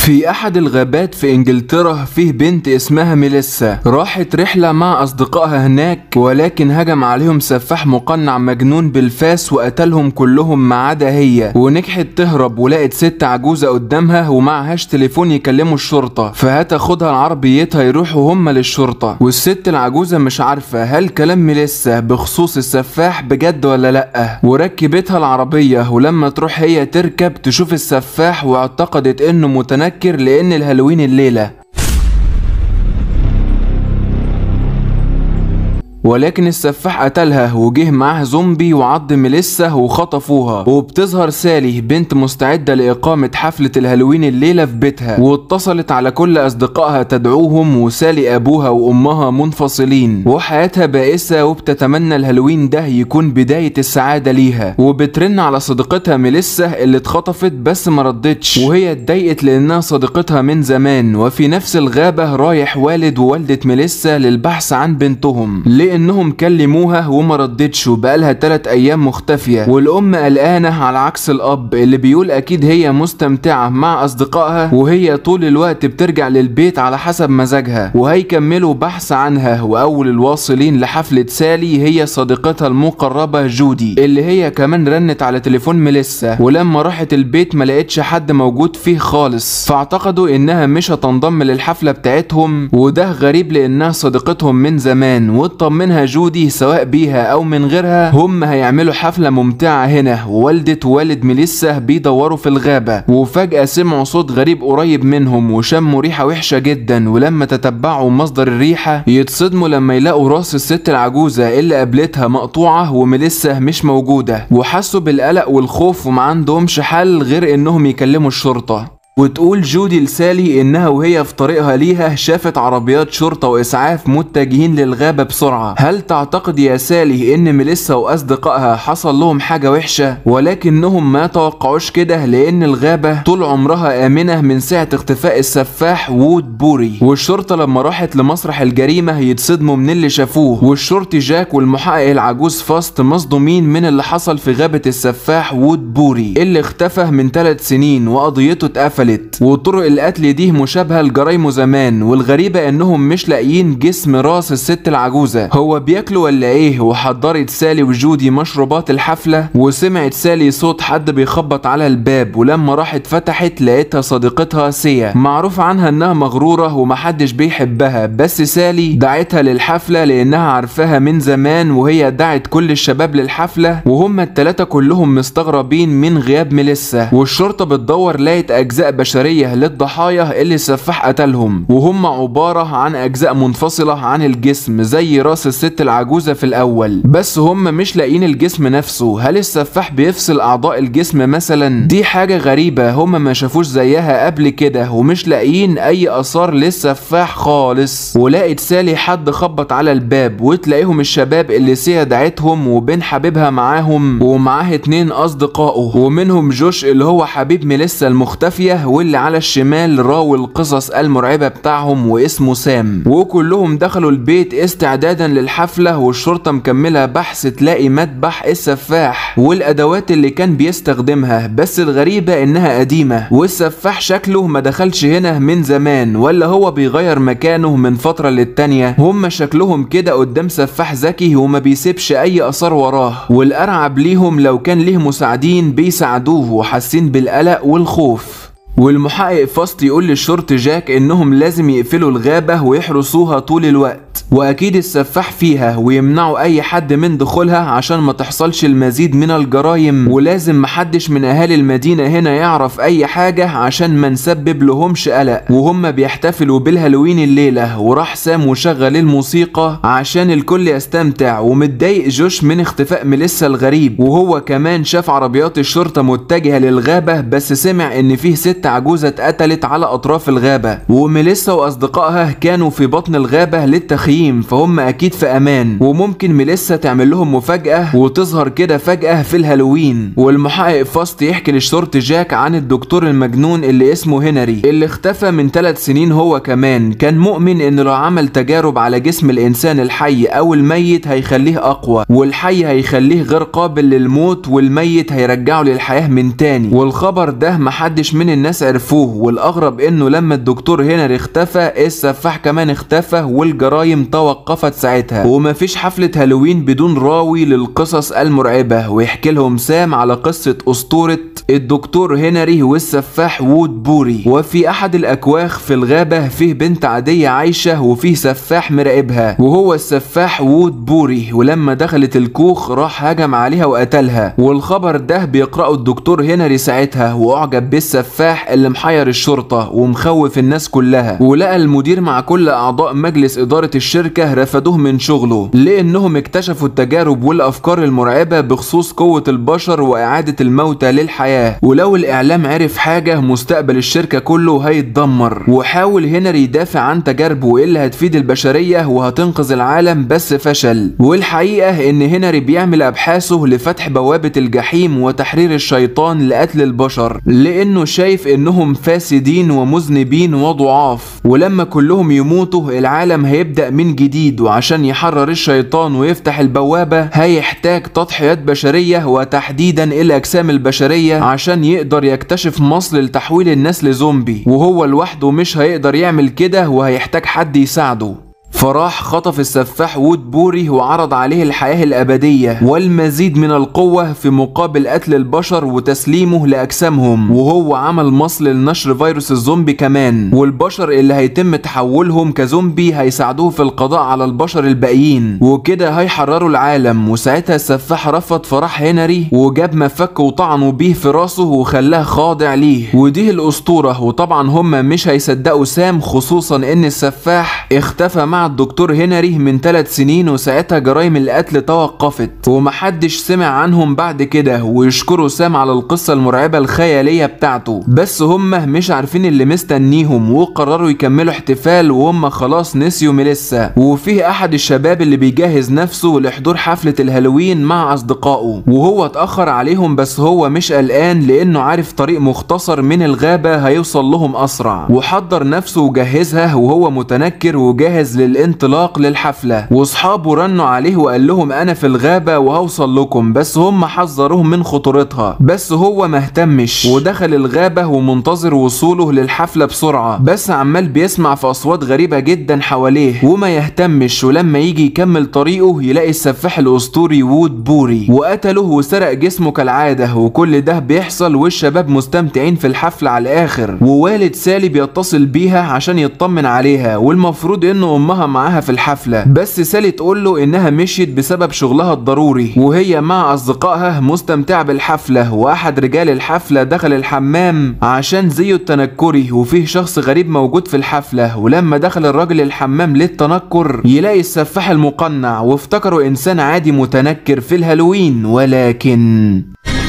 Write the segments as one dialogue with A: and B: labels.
A: في أحد الغابات في إنجلترا فيه بنت اسمها ميليسا راحت رحلة مع أصدقائها هناك ولكن هجم عليهم سفاح مقنع مجنون بالفاس وقتلهم كلهم ما عدا هي ونجحت تهرب ولقت ست عجوزة قدامها ومعهاش تليفون يكلموا الشرطة فهتاخدها لعربيتها يروحوا هما للشرطة والست العجوزة مش عارفة هل كلام ميليسا بخصوص السفاح بجد ولا لأ وركبتها العربية ولما تروح هي تركب تشوف السفاح واعتقدت انه متنكر لان الهالوين الليلة ولكن السفاح قتلها وجه معاه زومبي وعض ميليسا وخطفوها وبتظهر سالي بنت مستعدة لإقامة حفلة الهالوين الليلة في بيتها واتصلت على كل أصدقائها تدعوهم وسالي أبوها وأمها منفصلين وحياتها بائسة وبتتمنى الهالوين ده يكون بداية السعادة ليها وبترن على صديقتها ميليسا اللي اتخطفت بس ما ردتش وهي اتضايقت لأنها صديقتها من زمان وفي نفس الغابة رايح والد ووالدة ميليسا للبحث عن بنتهم لانهم كلموها وما ردتش وبقالها تلات ايام مختفيه والام قلقانه على عكس الاب اللي بيقول اكيد هي مستمتعه مع اصدقائها وهي طول الوقت بترجع للبيت على حسب مزاجها وهيكملوا بحث عنها واول الواصلين لحفله سالي هي صديقتها المقربه جودي اللي هي كمان رنت على تليفون ميليسا ولما راحت البيت ما لقتش حد موجود فيه خالص فاعتقدوا انها مش هتنضم للحفله بتاعتهم وده غريب لانها صديقتهم من زمان واطمن منها جودي سواء بيها او من غيرها هم هيعملوا حفلة ممتعة هنا ووالدة ووالد ميليسا بيدوروا في الغابة وفجأة سمعوا صوت غريب قريب منهم وشموا ريحة وحشة جدا ولما تتبعوا مصدر الريحة يتصدموا لما يلاقوا راس الست العجوزة اللي قابلتها مقطوعة وميليسا مش موجودة وحسوا بالقلق والخوف وما عندهمش حل غير انهم يكلموا الشرطة وتقول جودي لسالي انها وهي في طريقها ليها شافت عربيات شرطة واسعاف متجهين للغابة بسرعة هل تعتقد يا سالي ان ميليسا واصدقائها حصل لهم حاجة وحشة ولكنهم ما توقعوش كده لان الغابة طول عمرها امنة من ساعة اختفاء السفاح وود بوري والشرطة لما راحت لمسرح الجريمة يتصدموا من اللي شافوه والشرطي جاك والمحقق العجوز فاست مصدومين من اللي حصل في غابة السفاح وود بوري اللي اختفى من ثلاث سنين وقضيته اتقفلت قتلت وطرق القتل دي مشابهة لجرايمه زمان والغريبة انهم مش لاقيين جسم راس الست العجوزة هو بياكلوا ولا ايه وحضرت سالي وجودي مشروبات الحفلة وسمعت سالي صوت حد بيخبط على الباب ولما راحت فتحت لقيتها صديقتها سيا معروف عنها انها مغرورة ومحدش بيحبها بس سالي دعتها للحفلة لانها عارفاها من زمان وهي دعت كل الشباب للحفلة وهم التلاتة كلهم مستغربين من غياب ميليسا والشرطة بتدور لقت اجزاء بشرية للضحايا اللي السفاح قتلهم وهم عبارة عن أجزاء منفصلة عن الجسم زي راس الست العجوزة في الأول بس هم مش لاقيين الجسم نفسه هل السفاح بيفصل أعضاء الجسم مثلا دي حاجة غريبة هم ما شافوش زيها قبل كده ومش لاقيين أي آثار للسفاح خالص ولقت سالي حد خبط على الباب وتلاقيهم الشباب اللي سيا دعتهم وبين حبيبها معاهم ومعاه اتنين أصدقائه ومنهم جوش اللي هو حبيب ميليسا المختفية واللي على الشمال راوي القصص المرعبة بتاعهم واسمه سام وكلهم دخلوا البيت استعدادا للحفلة والشرطة مكملة بحث تلاقي مذبح السفاح والأدوات اللي كان بيستخدمها بس الغريبة إنها قديمة والسفاح شكله ما دخلش هنا من زمان ولا هو بيغير مكانه من فترة للتانية هم شكلهم كده قدام سفاح ذكي وما بيسيبش أي أثر وراه والأرعب ليهم لو كان ليه مساعدين بيساعدوه وحاسين بالقلق والخوف والمحقق فاست يقول للشرطي جاك انهم لازم يقفلوا الغابة ويحرسوها طول الوقت واكيد السفاح فيها ويمنعوا اي حد من دخولها عشان ما تحصلش المزيد من الجرائم ولازم محدش من اهالي المدينة هنا يعرف اي حاجة عشان ما نسبب لهمش قلق وهم بيحتفلوا بالهالوين الليلة وراح سام وشغل الموسيقى عشان الكل يستمتع ومتضايق جوش من اختفاء ميليسا الغريب وهو كمان شاف عربيات الشرطة متجهة للغابة بس سمع ان فيه ست عجوزة اتقتلت على اطراف الغابة وميليسا واصدقائها كانوا في بطن الغابة للتخييم فهم اكيد في امان وممكن ميليسا تعمل لهم مفاجأة وتظهر كده فجأة في الهالوين والمحقق فاست يحكي للشرطي جاك عن الدكتور المجنون اللي اسمه هنري اللي اختفى من ثلاث سنين هو كمان كان مؤمن ان لو عمل تجارب على جسم الانسان الحي او الميت هيخليه اقوى والحي هيخليه غير قابل للموت والميت هيرجعه للحياة من تاني والخبر ده محدش من الناس الناس عرفوه والاغرب انه لما الدكتور هنري اختفى السفاح كمان اختفى والجرايم توقفت ساعتها ومفيش حفلة هالوين بدون راوي للقصص المرعبة ويحكي لهم سام على قصة اسطورة الدكتور هنري والسفاح وود بوري وفي احد الاكواخ في الغابة فيه بنت عادية عايشة وفيه سفاح مراقبها وهو السفاح وود بوري ولما دخلت الكوخ راح هجم عليها وقتلها والخبر ده بيقرأه الدكتور هنري ساعتها واعجب بالسفاح اللي محير الشرطة ومخوف الناس كلها ولقى المدير مع كل اعضاء مجلس ادارة الشركة رفضوه من شغله لانهم اكتشفوا التجارب والافكار المرعبة بخصوص قوة البشر واعادة الموتى للحياة ولو الاعلام عرف حاجة مستقبل الشركة كله هيتدمر وحاول هنري يدافع عن تجاربه اللي هتفيد البشرية وهتنقذ العالم بس فشل والحقيقة ان هنري بيعمل ابحاثه لفتح بوابة الجحيم وتحرير الشيطان لقتل البشر لانه شايف انهم فاسدين ومذنبين وضعاف ولما كلهم يموتوا العالم هيبدأ من جديد وعشان يحرر الشيطان ويفتح البوابة هيحتاج تضحيات بشرية وتحديدا الاجسام البشرية عشان يقدر يكتشف مصل لتحويل الناس لزومبي وهو لوحده مش هيقدر يعمل كده وهيحتاج حد يساعده فراح خطف السفاح وود بوري وعرض عليه الحياة الأبدية والمزيد من القوة في مقابل قتل البشر وتسليمه لأجسامهم وهو عمل مصل لنشر فيروس الزومبي كمان والبشر اللي هيتم تحولهم كزومبي هيساعدوه في القضاء على البشر الباقيين وكده هيحرروا العالم وساعتها السفاح رفض فراح هنري وجاب مفك وطعنه بيه في راسه وخلاه خاضع ليه ودي الأسطورة وطبعا هم مش هيصدقوا سام خصوصا ان السفاح اختفى مع الدكتور هنري من ثلاث سنين وساعتها جرائم القتل توقفت ومحدش سمع عنهم بعد كده ويشكروا سام على القصة المرعبة الخيالية بتاعته بس هم مش عارفين اللي مستنيهم وقرروا يكملوا احتفال وهم خلاص نسيوا ميليسا وفيه احد الشباب اللي بيجهز نفسه لحضور حفلة الهالوين مع اصدقائه وهو اتأخر عليهم بس هو مش قلقان لانه عارف طريق مختصر من الغابة هيوصل لهم اسرع وحضر نفسه وجهزها وهو متنكر وجاهز للانطلاق للحفلة واصحابه رنوا عليه وقال لهم انا في الغابة وهوصل لكم بس هم حذروه من خطورتها بس هو ما اهتمش ودخل الغابة ومنتظر وصوله للحفلة بسرعة بس عمال بيسمع في اصوات غريبة جدا حواليه وما يهتمش ولما يجي يكمل طريقه يلاقي السفاح الاسطوري وود بوري وقتله وسرق جسمه كالعادة وكل ده بيحصل والشباب مستمتعين في الحفلة على الاخر ووالد سالي بيتصل بيها عشان يطمن عليها والمفروض ان امها معاها في الحفلة بس سالي تقول له انها مشيت بسبب شغلها الضروري وهي مع اصدقائها مستمتعة بالحفلة واحد رجال الحفلة دخل الحمام عشان زيه التنكري وفيه شخص غريب موجود في الحفلة ولما دخل الراجل الحمام للتنكر يلاقي السفاح المقنع وافتكروا انسان عادي متنكر في الهالوين ولكن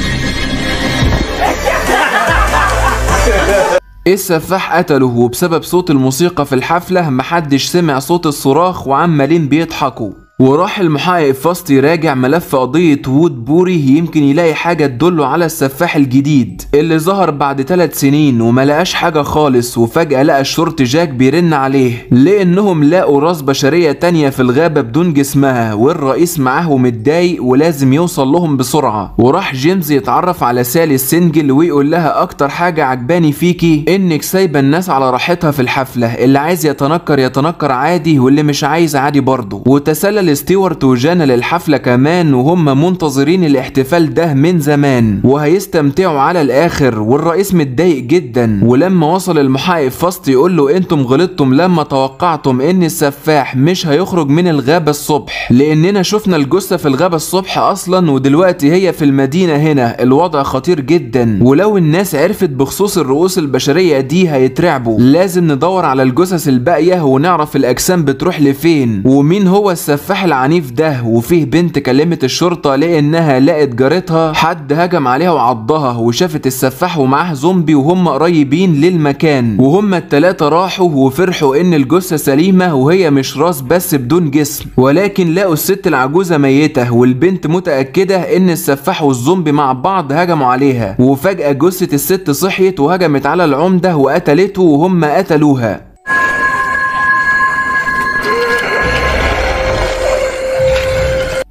A: السفاح قتله وبسبب صوت الموسيقى في الحفلة محدش سمع صوت الصراخ وعمالين بيضحكوا وراح المحقق فاست يراجع ملف قضية وود بوري يمكن يلاقي حاجة تدله على السفاح الجديد اللي ظهر بعد ثلاث سنين وما لقاش حاجة خالص وفجأة لقى الشرطي جاك بيرن عليه لأنهم لقوا راس بشرية تانية في الغابة بدون جسمها والرئيس معاه متضايق ولازم يوصل لهم بسرعة وراح جيمس يتعرف على سالي السنجل ويقول لها أكتر حاجة عجباني فيكي إنك سايبة الناس على راحتها في الحفلة اللي عايز يتنكر يتنكر عادي واللي مش عايز عادي برضه وتسلل ستيوارت وجانا للحفلة كمان وهم منتظرين الاحتفال ده من زمان وهيستمتعوا على الاخر والرئيس متضايق جدا ولما وصل المحقق فاست يقول له انتم غلطتم لما توقعتم ان السفاح مش هيخرج من الغابة الصبح لاننا شفنا الجثة في الغابة الصبح اصلا ودلوقتي هي في المدينة هنا الوضع خطير جدا ولو الناس عرفت بخصوص الرؤوس البشرية دي هيترعبوا لازم ندور على الجثث الباقية ونعرف الاجسام بتروح لفين ومين هو السفاح العنيف ده وفيه بنت كلمت الشرطة لانها لقت جارتها حد هجم عليها وعضها وشافت السفاح ومعاه زومبي وهم قريبين للمكان وهم التلاتة راحوا وفرحوا ان الجثة سليمة وهي مش راس بس بدون جسم ولكن لقوا الست العجوزة ميتة والبنت متأكدة ان السفاح والزومبي مع بعض هجموا عليها وفجأة جثة الست صحيت وهجمت على العمدة وقتلته وهم قتلوها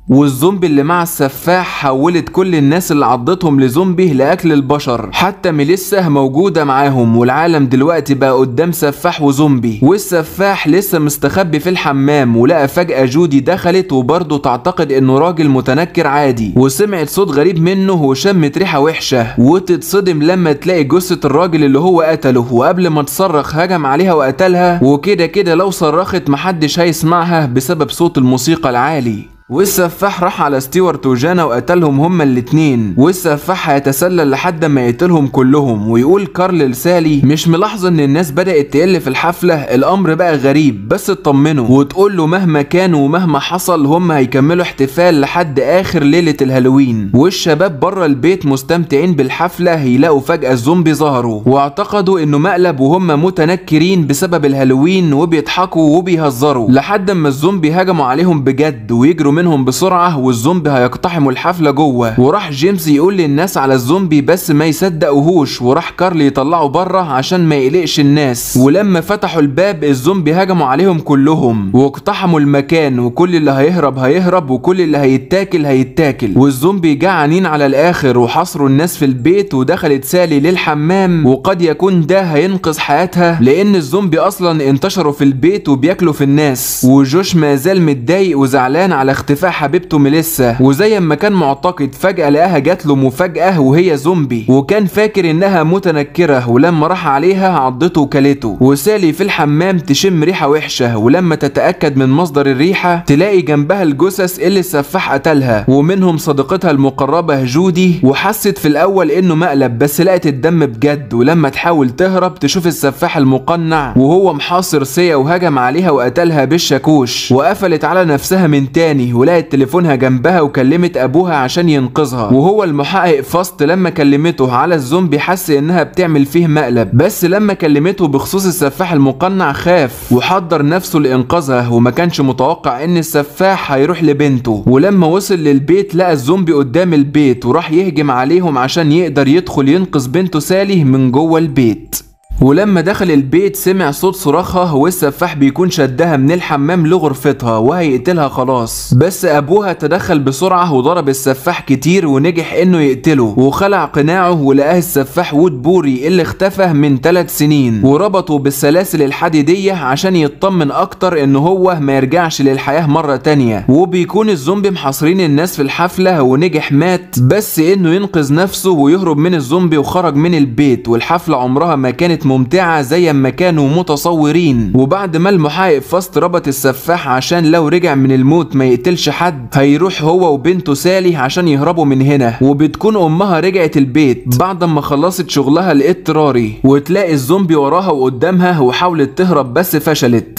A: والزومبي اللي مع السفاح حولت كل الناس اللي عضتهم لزومبي لاكل البشر حتى ميليسا موجوده معاهم والعالم دلوقتي بقى قدام سفاح وزومبي والسفاح لسه مستخبي في الحمام ولقى فجاه جودي دخلت وبرضه تعتقد انه راجل متنكر عادي وسمعت صوت غريب منه وشمت ريحه وحشه وتتصدم لما تلاقي جثه الراجل اللي هو قتله وقبل ما تصرخ هجم عليها وقتلها وكده كده لو صرخت محدش هيسمعها بسبب صوت الموسيقى العالي والسفاح راح على ستيوارت وجانا وقتلهم هما الاتنين والسفاح هيتسلل لحد ما يقتلهم كلهم ويقول كارل لسالي مش ملاحظة ان الناس بدأت تقل في الحفلة الامر بقى غريب بس اطمنوا وتقول له مهما كان ومهما حصل هم هيكملوا احتفال لحد اخر ليلة الهالوين والشباب بره البيت مستمتعين بالحفلة هيلاقوا فجأة الزومبي ظهروا واعتقدوا انه مقلب وهم متنكرين بسبب الهالوين وبيضحكوا وبيهزروا لحد ما الزومبي هجموا عليهم بجد ويجروا منهم بسرعة والزومبي هيقتحموا الحفلة جوه وراح جيمس يقول للناس على الزومبي بس ما يصدقوهوش وراح كارل يطلعه بره عشان ما يقلقش الناس ولما فتحوا الباب الزومبي هجموا عليهم كلهم واقتحموا المكان وكل اللي هيهرب هيهرب وكل اللي هيتاكل هيتاكل والزومبي جعانين على الاخر وحصروا الناس في البيت ودخلت سالي للحمام وقد يكون ده هينقذ حياتها لان الزومبي اصلا انتشروا في البيت وبياكلوا في الناس وجوش ما زال متضايق وزعلان على اختفاء حبيبته ميليسا وزي ما كان معتقد فجأة لقاها جات له مفاجأة وهي زومبي وكان فاكر انها متنكرة ولما راح عليها عضته وكلته وسالي في الحمام تشم ريحة وحشة ولما تتأكد من مصدر الريحة تلاقي جنبها الجثث اللي السفاح قتلها ومنهم صديقتها المقربة جودي وحست في الأول إنه مقلب بس لقت الدم بجد ولما تحاول تهرب تشوف السفاح المقنع وهو محاصر سيا وهجم عليها وقتلها بالشاكوش وقفلت على نفسها من تاني ولقت تليفونها جنبها وكلمت أبوها عشان ينقذها وهو المحقق فاست لما كلمته على الزومبي حس إنها بتعمل فيه مقلب بس لما كلمته بخصوص السفاح المقنع خاف وحضر نفسه لإنقاذها وما كانش متوقع إن السفاح هيروح لبنته ولما وصل للبيت لقى الزومبي قدام البيت وراح يهجم عليهم عشان يقدر يدخل ينقذ بنته سالي من جوه البيت ولما دخل البيت سمع صوت صراخها والسفاح بيكون شدها من الحمام لغرفتها وهيقتلها خلاص بس ابوها تدخل بسرعه وضرب السفاح كتير ونجح انه يقتله وخلع قناعه ولقاه السفاح وود بوري اللي اختفى من ثلاث سنين وربطه بالسلاسل الحديديه عشان يطمن اكتر ان هو ما يرجعش للحياه مره تانية وبيكون الزومبي محاصرين الناس في الحفله ونجح مات بس انه ينقذ نفسه ويهرب من الزومبي وخرج من البيت والحفله عمرها ما كانت ممتعة زي ما كانوا متصورين وبعد ما المحقق فاست ربط السفاح عشان لو رجع من الموت ما يقتلش حد هيروح هو وبنته سالي عشان يهربوا من هنا وبتكون امها رجعت البيت بعد ما خلصت شغلها الاضطراري وتلاقي الزومبي وراها وقدامها وحاولت تهرب بس فشلت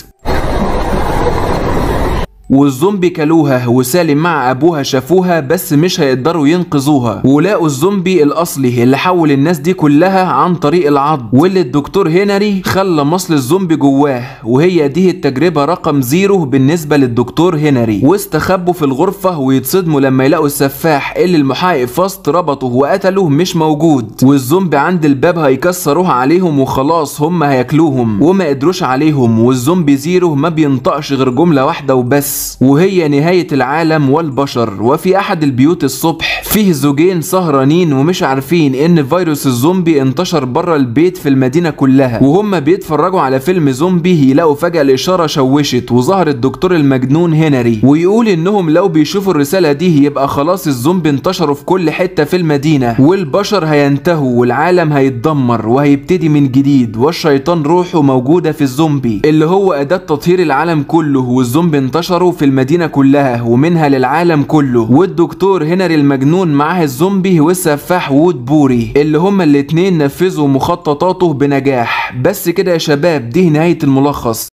A: والزومبي كلوها وسالي مع ابوها شافوها بس مش هيقدروا ينقذوها ولقوا الزومبي الاصلي اللي حول الناس دي كلها عن طريق العض واللي الدكتور هنري خلى مصل الزومبي جواه وهي دي التجربة رقم زيرو بالنسبة للدكتور هنري واستخبوا في الغرفة ويتصدموا لما يلاقوا السفاح اللي المحقق فاست ربطه وقتله مش موجود والزومبي عند الباب هيكسروها عليهم وخلاص هم هياكلوهم وما قدروش عليهم والزومبي زيرو ما بينطقش غير جملة واحدة وبس وهي نهاية العالم والبشر وفي أحد البيوت الصبح فيه زوجين سهرانين ومش عارفين إن فيروس الزومبي انتشر بره البيت في المدينة كلها وهم بيتفرجوا على فيلم زومبي يلاقوا فجأة الإشارة شوشت وظهر الدكتور المجنون هنري ويقول إنهم لو بيشوفوا الرسالة دي يبقى خلاص الزومبي انتشروا في كل حتة في المدينة والبشر هينتهوا والعالم هيتدمر وهيبتدي من جديد والشيطان روحه موجودة في الزومبي اللي هو أداة تطهير العالم كله والزومبي انتشروا في المدينة كلها ومنها للعالم كله والدكتور هنري المجنون معاه الزومبي والسفاح وود بوري اللي هما الاتنين نفذوا مخططاته بنجاح بس كده يا شباب دي نهاية الملخص